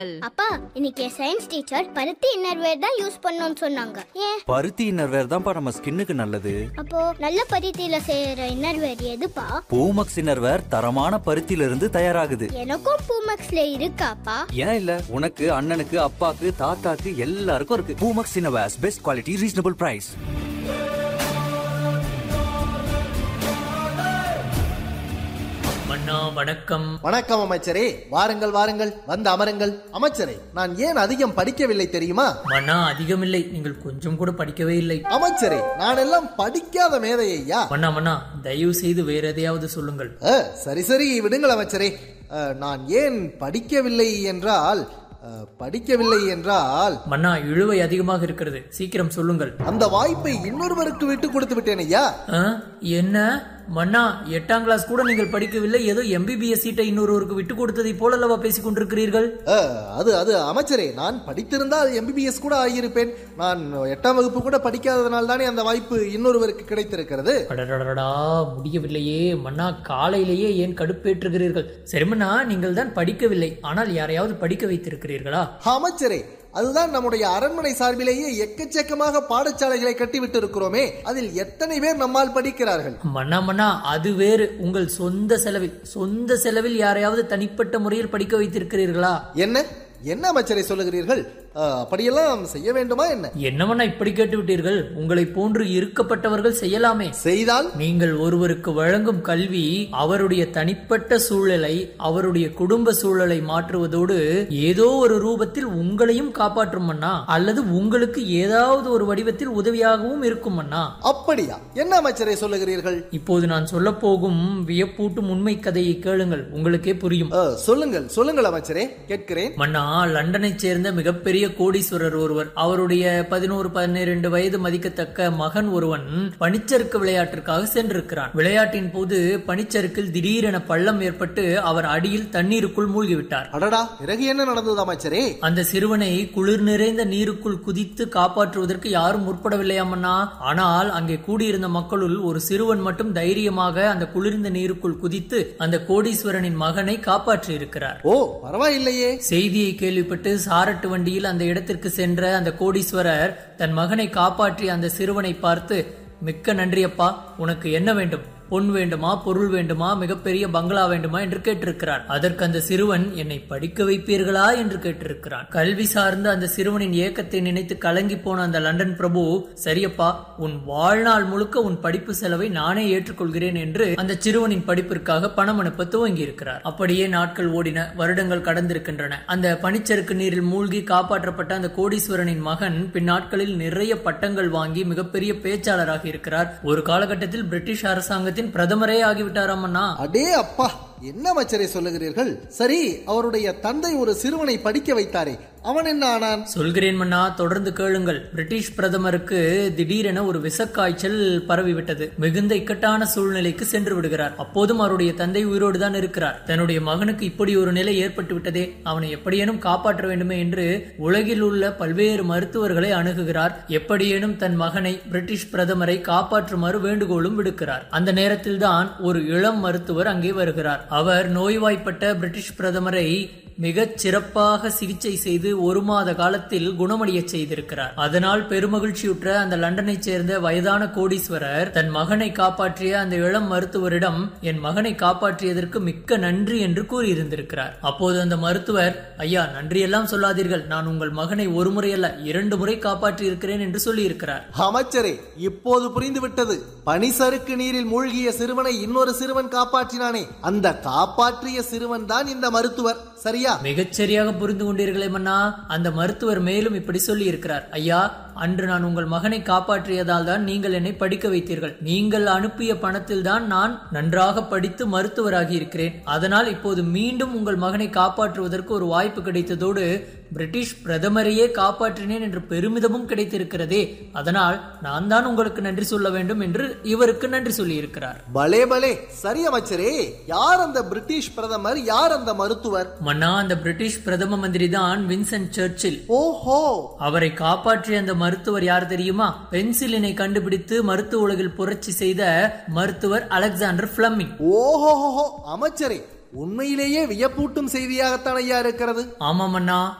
அப்பா இன்னைக்கு science teacher பருத்தி இன்னர்வேர் தான் யூஸ் பண்ணணும்னு சொன்னாங்க ஏன் பருத்தி இன்னர்வேர் தான்ப்பா நம்ம ஸ்கின்னுக்கு நல்லது அப்போ நல்ல பருத்தியில செய்யற இன்னர்வேர் எதுப்பா பூமக்ஸ் இன்னர்வேர் தரமான பருத்தியில இருந்து தயாராகுது எனக்கும் பூமக்ஸ்ல இருக்காப்பா ஏன் இல்ல உனக்கு அண்ணனுக்கு அப்பாக்கு தாத்தாக்கு எல்லாருக்கும் இருக்கு Poomex innerwears best quality reasonable price மன்னா வணக்கம் வணக்கம் அமைச்சரே வாருங்கள் வாருங்கள் வந்து அமருங்கள் அமைச்சரே நான் ஏன் அதிகம் படிக்கவில்லை தெரியுமா மன்னா அதிகமில்லை நீங்கள் கொஞ்சம் கூட படிக்கவே இல்லை அமைச்சரே நான் எல்லாம் படிக்காத மேதையா மன்னா மன்னா தயவு செய்து வேற எதையாவது சொல்லுங்கள் சரி சரி விடுங்கள் அமைச்சரே அ, நான் ஏன் படிக்கவில்லை என்றால் அ, படிக்கவில்லை என்றால் மன்னா இழுவை அதிகமாக இருக்கிறது சீக்கிரம் சொல்லுங்கள் அந்த வாய்ப்பை இன்னொருவருக்கு விட்டு கொடுத்து விட்டேன் ஐயா ஆ? என்ன மன்னா எட்டாம் கிளாஸ் கூட நீங்கள் படிக்கவில்லை ஏதோ எம்பிபிஎஸ் சீட்டை இன்னொருவருக்கு விட்டு கொடுத்ததை போலல்லவா பேசிக் கொண்டிருக்கிறீர்கள் அ, அது அது அமைச்சரே நான் படித்திருந்தால் எம்பிபிஎஸ் கூட ஆகியிருப்பேன் நான் எட்டாம் வகுப்பு கூட படிக்காததனால் தானே அந்த வாய்ப்பு இன்னொருவருக்கு கிடைத்திருக்கிறது அடடடடா முடியவில்லையே மன்னா காலையிலேயே ஏன் கடுப்பேற்றுகிறீர்கள் சரி மன்னா நீங்கள் தான் படிக்கவில்லை ஆனால் யாரையாவது படிக்க வைத்திருக்கிறீர்களா அமைச்சரே அதுதான் நம்முடைய அரண்மனை சார்பிலேயே எக்கச்சக்கமாக பாடசாலைகளை கட்டிவிட்டு இருக்கிறோமே அதில் எத்தனை பேர் நம்மால் படிக்கிறார்கள் மன்னா மன்னா அது வேறு உங்கள் சொந்த செலவில் சொந்த செலவில் யாரையாவது தனிப்பட்ட முறையில் படிக்க வைத்திருக்கிறீர்களா என்ன என்ன அமைச்சரை சொல்லுகிறீர்கள் அஹ், அப்படியெல்லாம் செய்ய வேண்டுமா என்ன என்ன மன்னா இப்படி கேட்டு விட்டீர்கள் உங்களை போன்று இருக்கப்பட்டவர்கள் செய்யலாமே செய்தால் நீங்கள் ஒருவருக்கு வழங்கும் கல்வி அவருடைய தனிப்பட்ட சூழலை அவருடைய குடும்ப சூழலை மாற்றுவதோடு ஏதோ ஒரு ரூபத்தில் உங்களையும் காப்பாற்றும் மன்னா அல்லது உங்களுக்கு ஏதாவது ஒரு வடிவத்தில் உதவியாகவும் இருக்கும் மன்னா அப்படியா என்ன அமைச்சரை சொல்லுகிறீர்கள் இப்போது நான் சொல்ல போகும் வியப்பூட்டும் உண்மை கதையை கேளுங்கள் உங்களுக்கே புரியும் அஹ், சொல்லுங்கள் சொல்லுங்கள் அமைச்சரே கேட்கிறேன் மன்னா லண்டனைச் சேர்ந்த மிகப்பெரிய கோடீஸ்வரர் ஒருவர் அவருடைய பதினோரு பதினிரண்டு வயது மதிக்கத்தக்க மகன் ஒருவன் பனிச்சறுக்கு விளையாட்டிற்காக சென்றிருக்கிறான் விளையாட்டின் போது பனிச்சறுக்கில் திடீரென பள்ளம் ஏற்பட்டு அவர் அடியில் தண்ணீருக்குள் மூழ்கிவிட்டார் அடடா பிறகு என்ன நடந்தது அமைச்சரே அந்த சிறுவனை குளிர் நிறைந்த நீருக்குள் குதித்து காப்பாற்றுவதற்கு யாரும் முற்படவில்லையாமண்ணா ஆனால் அங்கே கூடியிருந்த மக்களுள் ஒரு சிறுவன் மட்டும் தைரியமாக அந்த குளிர்ந்த நீருக்குள் குதித்து அந்த கோடீஸ்வரனின் மகனை காப்பாற்றி இருக்கிறார் ஓ பரவாயில்லையே செய்தியை கேள்விப்பட்டு சாரட்டு வண்டியில் அந்த இடத்திற்கு சென்ற அந்த கோடீஸ்வரர் தன் மகனை காப்பாற்றி அந்த சிறுவனை பார்த்து மிக்க நன்றியப்பா உனக்கு என்ன வேண்டும் பொன் வேண்டுமா பொருள் வேண்டுமா மிகப்பெரிய பங்களா வேண்டுமா என்று கேட்டிருக்கிறார் அதற்கு அந்த சிறுவன் என்னை படிக்க வைப்பீர்களா என்று கேட்டிருக்கிறான் கல்வி சார்ந்த அந்த சிறுவனின் ஏக்கத்தை நினைத்து கலங்கி போன அந்த லண்டன் பிரபு சரியப்பா உன் வாழ்நாள் முழுக்க உன் படிப்பு செலவை நானே ஏற்றுக்கொள்கிறேன் என்று அந்த சிறுவனின் படிப்பிற்காக பணம் அனுப்ப துவங்கி இருக்கிறார் அப்படியே நாட்கள் ஓடின வருடங்கள் கடந்திருக்கின்றன அந்த பனிச்சறுக்கு நீரில் மூழ்கி காப்பாற்றப்பட்ட அந்த கோடீஸ்வரனின் மகன் பின்னாட்களில் நிறைய பட்டங்கள் வாங்கி மிகப்பெரிய பேச்சாளராக இருக்கிறார் ஒரு காலகட்டத்தில் பிரிட்டிஷ் அரசாங்கத்தின் பிரதமரே ஆகிவிட்டாராம் அண்ணா அடே அப்பா என்ன அமைச்சரை சொல்லுகிறீர்கள் சரி அவருடைய தந்தை ஒரு சிறுவனை படிக்க வைத்தாரே அவன் என்ன ஆனான் சொல்கிறேன் மன்னா தொடர்ந்து கேளுங்கள் பிரிட்டிஷ் பிரதமருக்கு திடீரென ஒரு விஷக்காய்ச்சல் பரவிவிட்டது மிகுந்த இக்கட்டான சூழ்நிலைக்கு சென்று விடுகிறார் அப்போதும் அவருடைய தந்தை உயிரோடு தான் இருக்கிறார் தன்னுடைய மகனுக்கு இப்படி ஒரு நிலை ஏற்பட்டு விட்டதே அவனை எப்படியேனும் காப்பாற்ற வேண்டுமே என்று உலகில் உள்ள பல்வேறு மருத்துவர்களை அணுகுகிறார் எப்படியேனும் தன் மகனை பிரிட்டிஷ் பிரதமரை காப்பாற்றுமாறு வேண்டுகோளும் விடுக்கிறார் அந்த நேரத்தில் தான் ஒரு இளம் மருத்துவர் அங்கே வருகிறார் அவர் நோய்வாய்ப்பட்ட பிரிட்டிஷ் பிரதமரை மிகச் சிறப்பாக சிகிச்சை செய்து ஒரு மாத காலத்தில் குணமடைய செய்திருக்கிறார் அதனால் பெருமகிழ்ச்சியுற்ற அந்த லண்டனைச் சேர்ந்த வயதான கோடீஸ்வரர் தன் மகனை காப்பாற்றிய அந்த இளம் மருத்துவரிடம் என் மகனை காப்பாற்றியதற்கு மிக்க நன்றி என்று கூறியிருந்திருக்கிறார் அப்போது அந்த மருத்துவர் ஐயா நன்றியெல்லாம் சொல்லாதீர்கள் நான் உங்கள் மகனை ஒரு முறை அல்ல இரண்டு முறை காப்பாற்றி இருக்கிறேன் என்று சொல்லியிருக்கிறார் அமைச்சரே இப்போது புரிந்து விட்டது பனிசறுக்கு நீரில் மூழ்கிய சிறுவனை இன்னொரு சிறுவன் காப்பாற்றினானே அந்த காப்பாற்றிய சிறுவன் தான் இந்த மருத்துவர் சரியா மிகச் சரியாக புரிந்து கொண்டீர்களே மன்னா அந்த மருத்துவர் மேலும் இப்படி சொல்லி இருக்கிறார் ஐயா அன்று நான் உங்கள் மகனை காப்பாற்றியதால் தான் நீங்கள் என்னை படிக்க வைத்தீர்கள் நீங்கள் அனுப்பிய பணத்தில் தான் நான் நன்றாக படித்து மருத்துவராகி இருக்கிறேன் அதனால் இப்போது மீண்டும் உங்கள் மகனை காப்பாற்றுவதற்கு ஒரு வாய்ப்பு கிடைத்ததோடு பிரிட்டிஷ் பிரதமரையே காப்பாற்றினேன் என்ற பெருமிதமும் கிடைத்திருக்கிறதே அதனால் நான் தான் உங்களுக்கு நன்றி சொல்ல வேண்டும் என்று இவருக்கு நன்றி சொல்லி இருக்கிறார் பலே பலே சரி அமைச்சரே யார் அந்த பிரிட்டிஷ் பிரதமர் யார் அந்த மருத்துவர் மன்னா அந்த பிரிட்டிஷ் பிரதம மந்திரி தான் வின்சென்ட் சர்ச்சில் ஓஹோ அவரை காப்பாற்றிய அந்த மருத்துவர் யார் தெரியுமா பென்சிலினை கண்டுபிடித்து மருத்துவ உலகில் புரட்சி செய்த மருத்துவர் அலெக்சாண்டர் பிளமிங் ஓஹோஹோ அமைச்சரே உண்மையிலேயே வியப்பூட்டும் செய்தியாகத்தான் ஐயா இருக்கிறது ஆமாம் அண்ணா